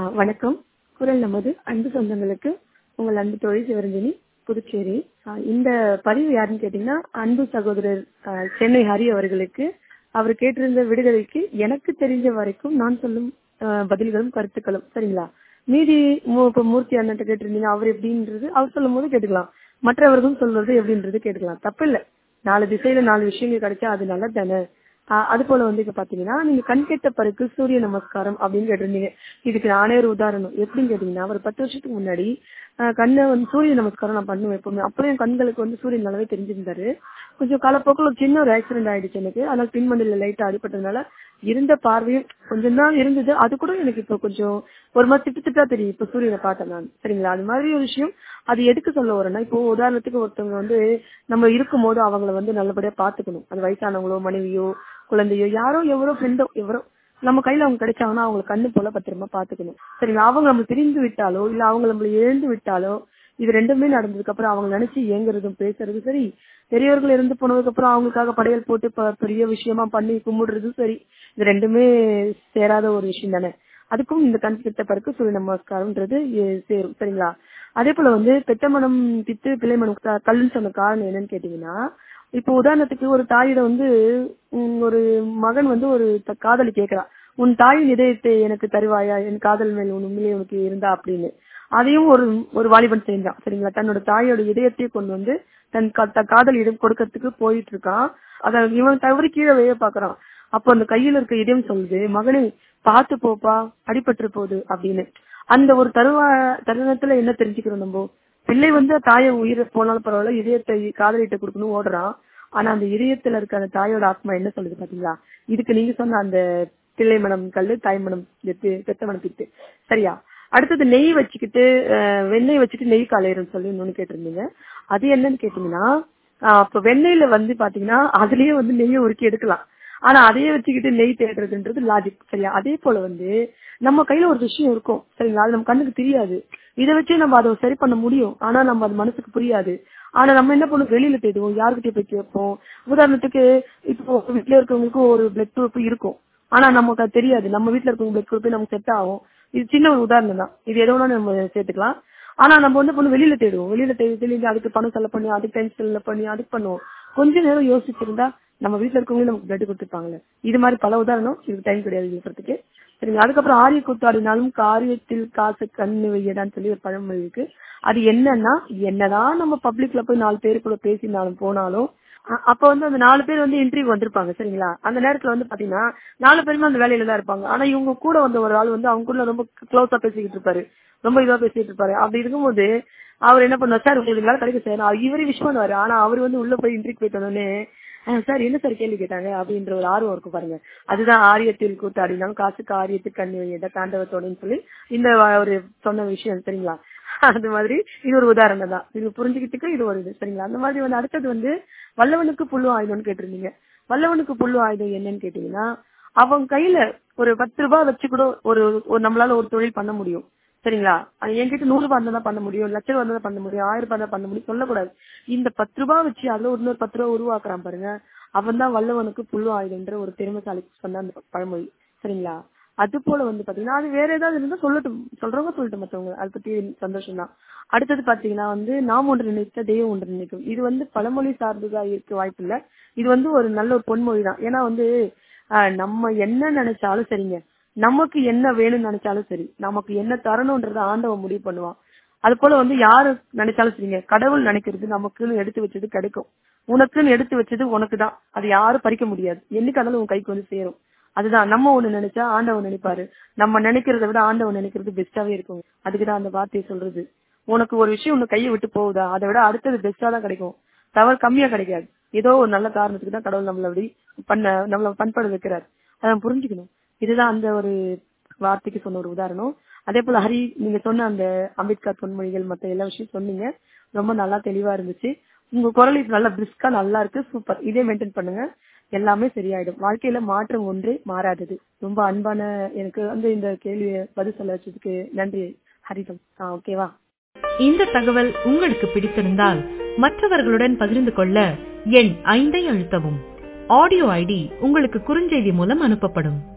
வணக்கம் குரல் நமது அன்பு சொந்தங்களுக்கு உங்கள் அன்பு தொழில் சிவரஞ்சனி புதுச்சேரி ஆஹ் இந்த பதிவு யாருன்னு கேட்டீங்கன்னா அன்பு சகோதரர் ஆஹ் சென்னை ஹரி அவர்களுக்கு அவர் கேட்டிருந்த விடுதலைக்கு எனக்கு தெரிஞ்ச வரைக்கும் நான் சொல்லும் ஆஹ் பதில்களும் கருத்துக்களும் சரிங்களா மீதி மூ- இப்ப மூர்த்தி அண்ணன் கேட்டிருந்தீங்க அவர் எப்படின்றது அவர் சொல்லும் போது கேட்டுக்கலாம் மற்றவர்களும் சொல்றது எப்படின்றது கேட்டுக்கலாம் தப்பு இல்ல நாலு திசையில நாலு விஷயங்கள் கிடைச்சா அது நல்லது தானே ஆஹ் அது போல வந்து இப்ப பாத்தீங்கன்னா நீங்க கண் கெட்ட பருக்கு சூரிய நமஸ்காரம் அப்படின்னு கேட்டிருந்தீங்க இதுக்கு நானே ஒரு உதாரணம் எப்படின்னு கேட்டீங்கன்னா ஒரு பத்து வருஷத்துக்கு முன்னாடி ஆஹ் கண்ணை வந்து சூரிய நமஸ்காரம் நான் பண்ணுவேன் எப்பவுமே அப்பயும் என் கண்களுக்கு வந்து சூரியன் நல்லாவே தெரிஞ்சிருந்தாரு கொஞ்சம் காலப்போக்கில் ஒரு சின்ன ஒரு ஆக்சிடென்ட் ஆயிடுச்சு எனக்கு அதனால பின்மண்டில லைட்டா அடிபட்டதுனால இருந்த பார்வையும் கொஞ்சம் தான் இருந்தது அது கூட எனக்கு இப்போ கொஞ்சம் ஒரு மாதிரி திட்டு திட்டா தெரியும் இப்போ சூரியனை பார்த்தேன் நான் சரிங்களா அது மாதிரி ஒரு விஷயம் அது எதுக்கு சொல்ல வரேன்னா இப்போ உதாரணத்துக்கு ஒருத்தவங்க வந்து நம்ம இருக்கும் போது அவங்கள வந்து நல்லபடியா பாத்துக்கணும் அது வயசானவங்களோ மனைவியோ குழந்தையோ யாரோ எவரோ ஃப்ரெண்டோ எவரோ நம்ம கையில அவங்க கிடைச்சாங்கன்னா அவங்களை கண்ணு போல பத்திரமா பாத்துக்கணும் சரிங்களா அவங்க நம்ம பிரிந்து விட்டாலோ இல்ல அவங்க நம்மள இழந்து விட்டாலோ இது ரெண்டுமே நடந்ததுக்கு அப்புறம் அவங்க நினைச்சு ஏங்குறதும் பேசுறதும் சரி பெரியவர்கள் இருந்து போனதுக்கு அப்புறம் அவங்களுக்காக படையல் போட்டு ப- பெரிய விஷயமா பண்ணி கும்பிடுறதும் சரி இது ரெண்டுமே சேராத ஒரு விஷயம் தானே அதுக்கும் இந்த கண் கிட்ட பருக்கு சூரிய நமஸ்காரம்ன்றது எ- சேரும் சரிங்களா அதே போல வந்து பெத்த மனம் தித்து பிள்ளை மனம் க- கல்லுன்னு சொன்ன காரணம் என்னன்னு கேட்டீங்கன்னா இப்போ உதாரணத்துக்கு ஒரு தாயிடம் வந்து உம், ஒரு மகன் வந்து ஒரு த- காதலி கேக்குறான் உன் தாயின் இதயத்தை எனக்கு தருவாயா என் காதல் மேல் உன் உண்மையிலே உனக்கு இருந்தா அப்படின்னு அதையும் ஒரு ஒரு வாலிபன் செஞ்சான் சரிங்களா தன்னோட தாயோட இதயத்தையே கொண்டு வந்து தன் கா- தன் காதலியிடம் கொடுக்கறதுக்கு போயிட்டு இருக்கான் அத இவன் தவறி கீழே வைய பாக்குறான் அப்போ அந்த கையில இருக்க இதயம் சொல்லுது மகனே பார்த்து போப்பா அடிபட்டு போகுது அப்படின்னு அந்த ஒரு தருவா தருணத்துல என்ன தெரிஞ்சுக்கிறோம் நம்ம பிள்ளை வந்து தாயை உயிர் போனாலும் பரவாயில்ல இதயத்தை காதலிட்ட கொடுக்கணும் ஓடுறான் ஆனா அந்த இதயத்துல இருக்க அந்த தாயோட ஆத்மா என்ன சொல்லுது பாத்தீங்களா இதுக்கு நீங்க சொன்ன அந்த பிள்ளை மனம் கல்லு தாய் மனம் எத்து பெத்த மனம் பித்து சரியா அடுத்தது நெய் வச்சுக்கிட்டு அஹ், வெண்ணெய் வச்சுட்டு நெய் காலையரும் சொல்லி இன்னொன்னு கேட்டிருந்தீங்க அது என்னன்னு கேட்டீங்கன்னா ஆஹ், அப்ப வெண்ணெயில வந்து பாத்தீங்கன்னா அதுலயே வந்து நெய்யை உருக்கி எடுக்கலாம் ஆனா அதையே வச்சுக்கிட்டு நெய் தேடுறதுன்றது லாஜிக் சரியா அதே போல வந்து நம்ம கையில ஒரு விஷயம் இருக்கும் சரிங்களா அது நம்ம கண்ணுக்கு தெரியாது இதை வச்சே நம்ம அதை சரி பண்ண முடியும் ஆனா நம்ம அது மனசுக்கு புரியாது ஆனா நம்ம என்ன பண்ணுவோம் வெளியில தேடுவோம் யாருக்கிட்ட போய் கேட்போம் உதாரணத்துக்கு இப்போ வீட்டுல இருக்கவங்களுக்கு ஒரு பிளட் குரூப் இருக்கும் ஆனா நமக்கு அது தெரியாது நம்ம வீட்டுல இருக்கவங்க பிளட் குரூப் நமக்கு செட் ஆகும் இது சின்ன ஒரு உதாரணம் தான் இது எதோ ஒண்ணு நம்ம சேர்த்துக்கலாம் ஆனா நம்ம வந்து பொண்ணு வெளியில தேடுவோம் வெளியில தேடி தேடி அதுக்கு பணம் செலவு பண்ணி அதுக்கு டைம் செலவு பண்ணி அதுக்கு பண்ணுவோம் கொஞ்ச நேரம் யோசிச்சிருந்தா நம்ம வீட்டுல இருக்கவங்களே நமக்கு பிளட் கொடுத்துருப்பாங்களே இது மாதிரி பல உதாரணம் இதுக்கு டைம் கிடையாது சொல்றதுக்கு சரிங்க அதுக்கப்புறம் ஆரிய கூத்தாடினாலும் காரியத்தில் காசு கண்ணு வையடான்னு சொல்லி ஒரு பழமொழி இருக்கு அது என்னன்னா என்னதான் நம்ம பப்ளிக்ல போய் நாலு பேருக்குள்ள பேசினாலும் போனாலும் அ- அப்ப வந்து அந்த நாலு பேர் வந்து இன்டர்வியூ வந்திருப்பாங்க சரிங்களா அந்த நேரத்துல வந்து பாத்தீங்கன்னா நாலு பேருமே அந்த வேலையில தான் இருப்பாங்க ஆனா இவங்க கூட வந்த ஒரு ஆள் வந்து அவங்க கூட ரொம்ப க்ளோஸா பேசிக்கிட்டு இருப்பாரு ரொம்ப இதுவா பேசிட்டு இருப்பாரு அப்படி இருக்கும்போது அவர் என்ன பண்ணுவார் சார் உங்களுக்கு வேலை கிடைக்கும் சார் நான் இவரே விஷ் பண்ணுவாரு ஆனா அவர் வந்து உள்ள போய் இன்டர்வியூ போயிட்டு வந்தோடனே "அஹ் சார் என்ன சார் கேள்வி கேட்டாங்க அப்படின்ற ஒரு ஆர்வம் இருக்கும் பாருங்க அதுதான் ஆரியத்தில் கூத்தாடினாலும் காசுக்கு ஆரியத்துக்கு கண்ணி வையத தாண்டவத்தோடன்னு சொல்லி இந்த ஒரு சொன்ன விஷயம் சரிங்களா அது மாதிரி இது ஒரு உதாரணம் தான் இது புரிஞ்சுக்கிட்டுக்கு இது ஒரு இது சரிங்களா அந்த மாதிரி வந்து அடுத்தது வந்து வல்லவனுக்கு புல்லு ஆயுதம்னு கேட்டிருந்தீங்க வல்லவனுக்கு புல்லு ஆயுதம் என்னன்னு கேட்டீங்கன்னா அவன் கையில ஒரு பத்து ரூபாய் வச்சு கூட ஒரு ஒரு நம்மளால ஒரு தொழில் பண்ண முடியும் சரிங்களா அது என்கிட்ட நூறு ரூபாய் இருந்தா தான் பண்ண முடியும் லட்ச ரூபாய் இருந்தா தான் பண்ண முடியும் ஆயிரம் ரூபாய் தான் பண்ண முடியும் சொல்லக்கூடாது இந்த பத்து ரூபாய் வச்சு அதுல ஒரு இன்னொரு பத்து ரூபாய் உருவாக்குறான் பாருங்க அவன் தான் வல்லவனுக்கு புல்லு ஆயுதம்ன்ற ஒரு திறமைசாலி சொன்ன அந்த பழமொழி சரிங்களா அது போல வந்து பாத்தீங்கன்னா அது வேற ஏதாவது இருந்தா சொல்லட்டும் சொல்றவங்க சொல்லட்டும் மத்தவங்க அதை பத்தி சந்தோஷம் தான் அடுத்தது பாத்தீங்கன்னா வந்து நாம் ஒன்று நினைத்த தெய்வம் ஒன்று நினைக்கும் இது வந்து பழமொழி சார்ந்ததா இருக்க வாய்ப்பு இல்ல இது வந்து ஒரு நல்ல ஒரு பொன்மொழி தான் ஏன்னா வந்து ஆஹ், நம்ம என்ன நினைச்சாலும் சரிங்க நமக்கு என்ன வேணும்னு நினைச்சாலும் சரி நமக்கு என்ன தரணும்ன்றத ஆண்டவன் முடிவு பண்ணுவான் அது போல வந்து யாரு நினைச்சாலும் சரிங்க கடவுள் நினைக்கிறது நமக்குன்னு எடுத்து வச்சது கிடைக்கும் உனக்குன்னு எடுத்து வச்சது உனக்கு தான் அது யாரும் பறிக்க முடியாது என்னைக்கு அதனால உன் கைக்கு வந்து சேரும் அதுதான் நம்ம ஒண்ணு நினைச்சா ஆண்டவன் நினைப்பாரு நம்ம நினைக்கிறத விட ஆண்டவன் நினைக்கிறது பெஸ்டாவே இருக்கும் அதுக்குதான் அந்த வார்த்தையை சொல்றது உனக்கு ஒரு விஷயம் உன் கையை விட்டு போகுதா அதை விட அடுத்தது பெஸ்டா தான் கிடைக்கும் தவறு கம்மியா கிடைக்காது ஏதோ ஒரு நல்ல காரணத்துக்கு தான் கடவுள் நம்மள அப்படி பண்ண நம்மள பண்பட வைக்கிறார் அதை நம்ம புரிஞ்சுக்கணும் இதுதான் அந்த ஒரு வார்த்தைக்கு சொன்ன ஒரு உதாரணம் அதே போல ஹரி நீங்க சொன்ன அந்த அம்பேத்கர் பொன்மொழிகள் மத்த எல்லா விஷயம் சொன்னீங்க ரொம்ப நல்லா தெளிவா இருந்துச்சு உங்க குரல் இப்ப நல்லா பிரிஸ்கா நல்லா இருக்கு சூப்பர் இதே மெயின்டைன் பண்ணுங்க எல்லாமே சரியாயிடும் வாழ்க்கையில மாற்றம் ஒன்றே மாறாதது ரொம்ப அன்பான எனக்கு வந்து இந்த கேள்வியை பதில் சொல்ல வச்சதுக்கு நன்றி ஹரிதம் ஆ ஓகேவா இந்த தகவல் உங்களுக்கு பிடித்திருந்தால் மற்றவர்களுடன் பகிர்ந்து கொள்ள எண் ஐந்தை அழுத்தவும் ஆடியோ ஐடி உங்களுக்கு குறுஞ்செய்தி மூலம் அனுப்பப்படும்